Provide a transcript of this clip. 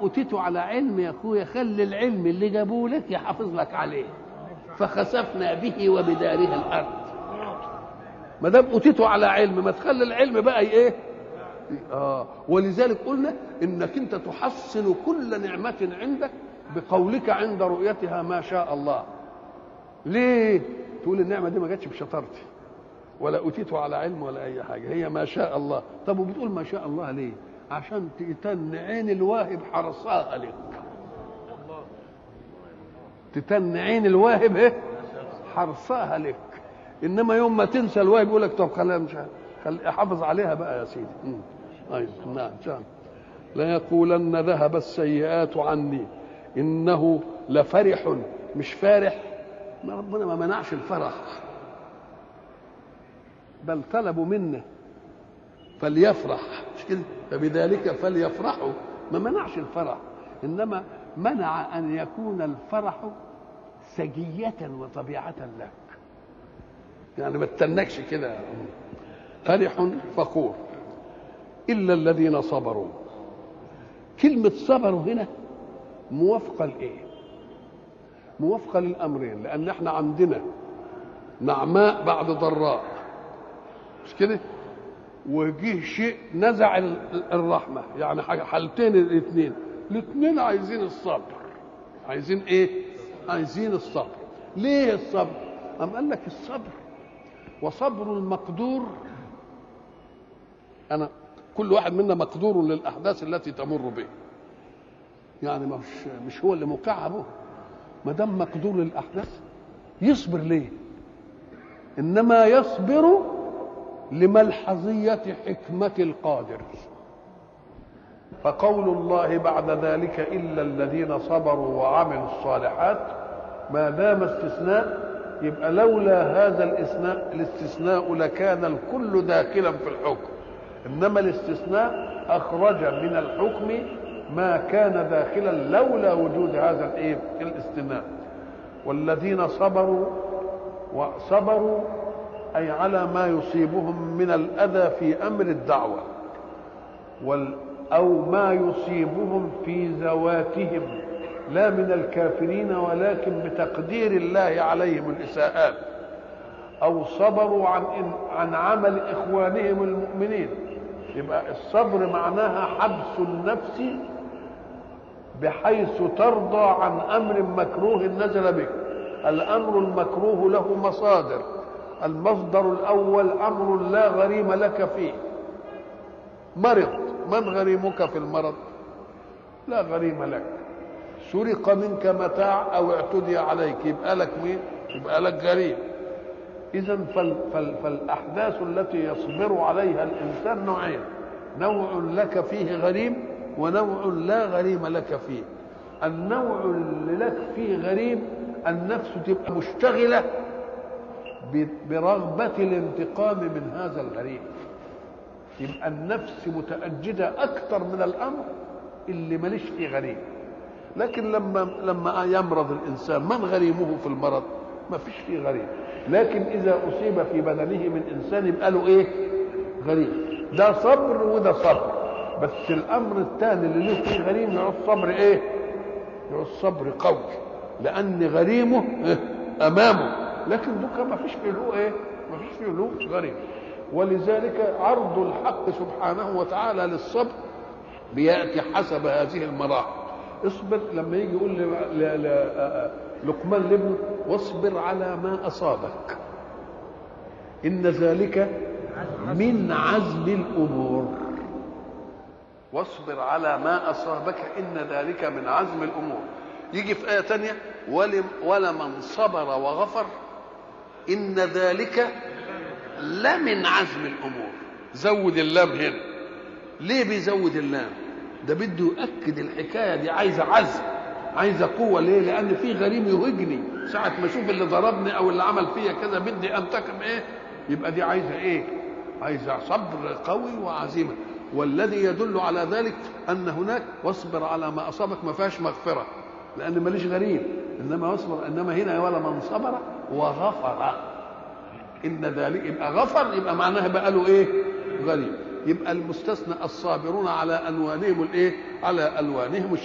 اوتيته على علم يا اخويا خلي العلم اللي جابوه لك يحافظ لك عليه فخسفنا به وبداره الارض ما دام اوتيته على علم ما تخلي العلم بقى ايه اه ولذلك قلنا انك انت تحسن كل نعمه عندك بقولك عند رؤيتها ما شاء الله ليه تقول النعمه دي ما جاتش بشطارتي ولا اوتيته على علم ولا اي حاجه هي ما شاء الله طب وبتقول ما شاء الله ليه عشان تتن عين الواهب حرصها لك تتن عين الواهب ايه حرصها لك انما يوم ما تنسى الواهب يقول لك طب خليها مش خلي احافظ عليها بقى يا سيدي مم. ايوه نعم نعم لا يقولن ذهب السيئات عني انه لفرح مش فارح ما ربنا ما منعش الفرح بل طلبوا منا فليفرح مش كده فبذلك فليفرحوا ما منعش الفرح انما منع ان يكون الفرح سجية وطبيعة لك يعني ما تتنكش كده فرح فخور إلا الذين صبروا كلمة صبروا هنا موافقة لإيه؟ موافقة للأمرين لأن احنا عندنا نعماء بعد ضراء مش كده؟ وجه شيء نزع الرحمة يعني حاجة حالتين الاثنين الاثنين عايزين الصبر عايزين ايه؟ عايزين الصبر ليه الصبر؟ أم قال لك الصبر وصبر المقدور أنا كل واحد منا مقدور للأحداث التي تمر به يعني مش مش هو اللي موقعها به ما دام مقدور للأحداث يصبر ليه؟ إنما يصبر لملحظية حكمة القادر فقول الله بعد ذلك إلا الذين صبروا وعملوا الصالحات ما دام استثناء يبقى لولا هذا الاستثناء الاستثناء لكان الكل داخلا في الحكم انما الاستثناء اخرج من الحكم ما كان داخلا لولا وجود هذا الايه الاستثناء والذين صبروا وصبروا اي على ما يصيبهم من الاذى في امر الدعوه وال او ما يصيبهم في ذواتهم لا من الكافرين ولكن بتقدير الله عليهم الاساءات او صبروا عن عن عمل اخوانهم المؤمنين يبقى الصبر معناها حبس النفس بحيث ترضى عن امر مكروه نزل بك الامر المكروه له مصادر المصدر الاول امر لا غريم لك فيه مرض من غريمك في المرض لا غريم لك سرق منك متاع او اعتدي عليك يبقى لك مين يبقى لك غريم اذا فال فال فالاحداث التي يصبر عليها الانسان نوعين نوع لك فيه غريم ونوع لا غريم لك فيه النوع اللي لك فيه غريم النفس تبقى مشتغله برغبه الانتقام من هذا الغريم يبقى النفس متأجدة أكثر من الأمر اللي ماليش فيه غريم لكن لما لما يمرض الإنسان من غريمه في المرض ما فيش فيه غريم لكن إذا أصيب في بدنه من إنسان يبقى له إيه غريم ده صبر وده صبر بس الأمر الثاني اللي له فيه غريم يعوز صبر إيه يعوز صبر قوي لأن غريمه أمامه لكن دوكا ما فيش فيه له إيه ما فيش فيه له غريم ولذلك عرض الحق سبحانه وتعالى للصبر بياتي حسب هذه المراحل اصبر لما يجي يقول لقمان لابنه واصبر على ما اصابك ان ذلك من عزم الامور واصبر على ما اصابك ان ذلك من عزم الامور يجي في ايه ثانيه ولمن صبر وغفر ان ذلك لمن عزم الامور زود اللام هنا ليه بيزود اللام ده بده يؤكد الحكايه دي عايزه عزم عايزه قوه ليه لان في غريم يهجني ساعه ما اشوف اللي ضربني او اللي عمل فيا كذا بدي انتقم ايه يبقى دي عايزه ايه عايزه صبر قوي وعزيمه والذي يدل على ذلك ان هناك واصبر على ما اصابك ما فيهاش مغفره لان ماليش غريم انما واصبر انما هنا ولا من صبر وغفر ان ذلك يبقى غفر يبقى معناها بقى له ايه غريب يبقى المستثنى الصابرون على انوانهم الايه على الوانهم